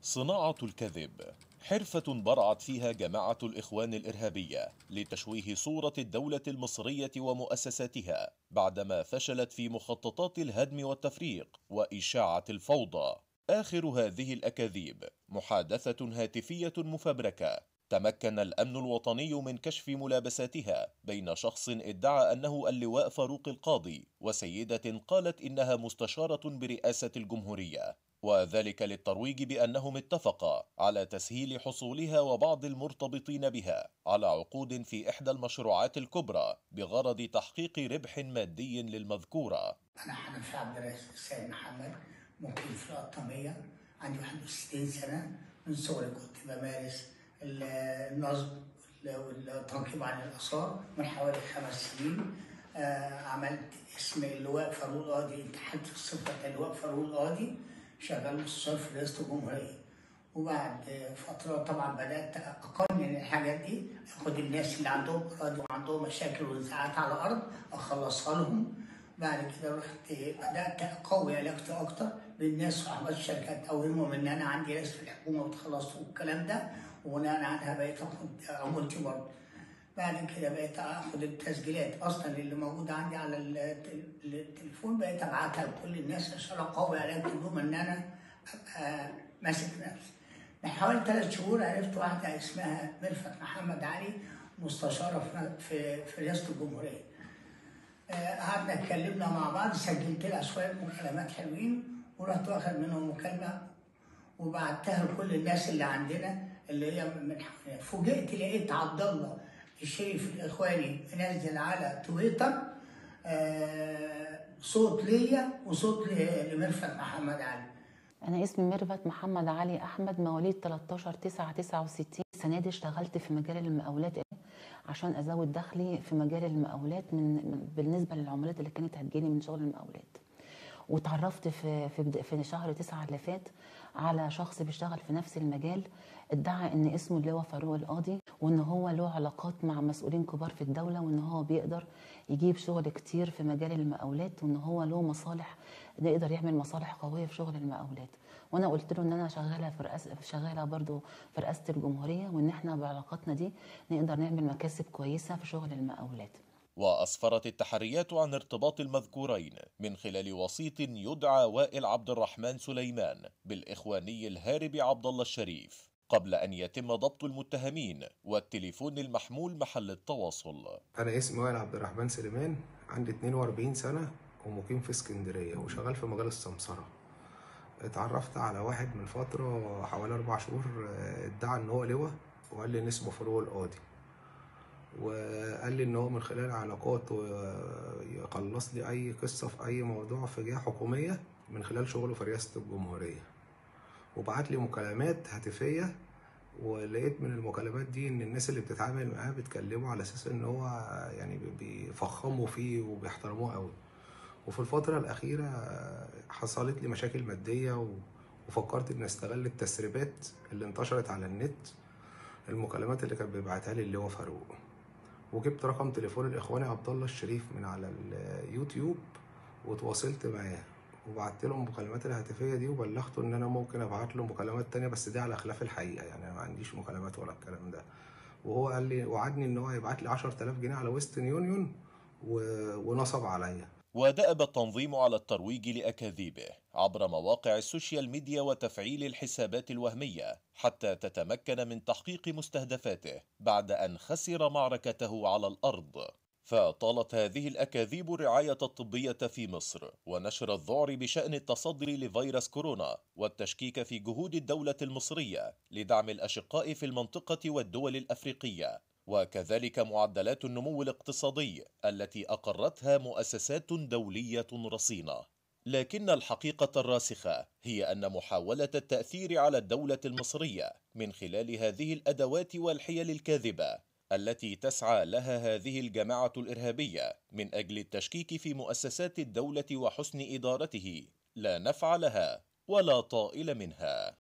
صناعة الكذب حرفة برعت فيها جماعة الإخوان الإرهابية لتشويه صورة الدولة المصرية ومؤسساتها بعدما فشلت في مخططات الهدم والتفريق وإشاعة الفوضى آخر هذه الأكاذيب محادثة هاتفية مفبركة تمكن الأمن الوطني من كشف ملابساتها بين شخص ادعى أنه اللواء فاروق القاضي وسيدة قالت إنها مستشارة برئاسة الجمهورية وذلك للترويج بأنهم اتفقا على تسهيل حصولها وبعض المرتبطين بها على عقود في إحدى المشروعات الكبرى بغرض تحقيق ربح مادي للمذكورة أنا حنفي عبد الرئيس السيد محمد مقيم في القطامية عندي 61 سنة من صغري كنت بمارس النصب والتنقيب عن الآثار من حوالي خمس سنين آه عملت اسم اللواء فاروق القاضي انتحلت صفة اللواء فاروق القاضي شغال مستشار في رئاسة الجمهورية وبعد فترة طبعا بدأت أقنن الحاجات دي أخد الناس اللي عندهم أراضي وعندهم مشاكل ونزاعات على الأرض أخلصها لهم بعد كده رحت بدأت أقوي علاقتي أكتر بالناس وأحباب الشركات أوهمهم إن أنا عندي ناس في الحكومة وتخلصوا والكلام ده وبناء عنها بقيت آخد عمولتي برضه بعد كده بقيت اخد التسجيلات اصلا اللي موجوده عندي على التليفون بقيت ابعتها لكل الناس عشان اقوي عليهم كلهم ان انا ابقى ماسك نفسي. من حوالي ثلاث شهور عرفت واحده اسمها ميرفت محمد علي مستشاره في في رئاسه الجمهوريه. قعدنا اتكلمنا مع بعض سجلت لها شويه مكالمات حلوين ورحت واخد منهم مكالمه وبعتها لكل الناس اللي عندنا اللي هي من فوجئت لقيت عبد الله الشريف الاخواني منزل على تويتر آه صوت ليا وصوت لمرفت محمد علي انا اسمي ميرفت محمد علي احمد مواليد 13 9 69 السنه دي اشتغلت في مجال المقاولات عشان ازود دخلي في مجال المقاولات من بالنسبه للعملات اللي كانت هتجيلي من شغل المقاولات واتعرفت في في في شهر تسعة اللي فات على شخص بيشتغل في نفس المجال ادعى ان اسمه اللواء فاروق القاضي وان هو له علاقات مع مسؤولين كبار في الدوله وان هو بيقدر يجيب شغل كتير في مجال المقاولات وان هو له مصالح يقدر يعمل مصالح قويه في شغل المقاولات وانا قلت له ان انا شغاله في رئاسه شغاله برضو في رئاسه الجمهوريه وان احنا بعلاقاتنا دي نقدر نعمل مكاسب كويسه في شغل المقاولات وأسفرت التحريات عن ارتباط المذكورين من خلال وسيط يدعى وائل عبد الرحمن سليمان بالإخواني الهارب عبد الله الشريف قبل أن يتم ضبط المتهمين والتليفون المحمول محل التواصل أنا اسمي وائل عبد الرحمن سليمان عندي 42 سنة ومقيم في اسكندرية وشغال في مجال السمسرة اتعرفت على واحد من فترة حوالي أربع شهور ادعى إن هو لواء وقال لي إن اسمه فاروق القاضي وقال لي ان هو من خلال علاقاته يخلص لي اي قصه في اي موضوع في جهه حكوميه من خلال شغله في رئاسه الجمهوريه وبعت لي مكالمات هاتفيه ولقيت من المكالمات دي ان الناس اللي بتتعامل معاه بتكلمه على اساس ان هو يعني بيفخموا فيه وبيحترموه قوي وفي الفتره الاخيره حصلت لي مشاكل ماديه وفكرت ان استغل التسريبات اللي انتشرت على النت المكالمات اللي كان بيبعتها لي اللي هو فاروق وجبت رقم تليفون الاخواني عبد الله الشريف من على اليوتيوب وتواصلت معاه وبعت له المكالمات الهاتفيه دي وبلغته ان انا ممكن ابعت له مكالمات تانية بس دي على خلاف الحقيقه يعني انا ما عنديش مكالمات ولا الكلام ده وهو قال لي وعدني ان هو هيبعت لي 10000 جنيه على ويسترن يونيون و... ونصب عليا ودأب التنظيم على الترويج لأكاذيبه عبر مواقع السوشيال ميديا وتفعيل الحسابات الوهمية حتى تتمكن من تحقيق مستهدفاته بعد أن خسر معركته على الأرض فطالت هذه الأكاذيب الرعاية الطبية في مصر ونشر الذعر بشأن التصدي لفيروس كورونا والتشكيك في جهود الدولة المصرية لدعم الأشقاء في المنطقة والدول الأفريقية وكذلك معدلات النمو الاقتصادي التي أقرتها مؤسسات دولية رصينة لكن الحقيقة الراسخة هي أن محاولة التأثير على الدولة المصرية من خلال هذه الأدوات والحيل الكاذبة التي تسعى لها هذه الجماعة الإرهابية من أجل التشكيك في مؤسسات الدولة وحسن إدارته لا نفع لها ولا طائل منها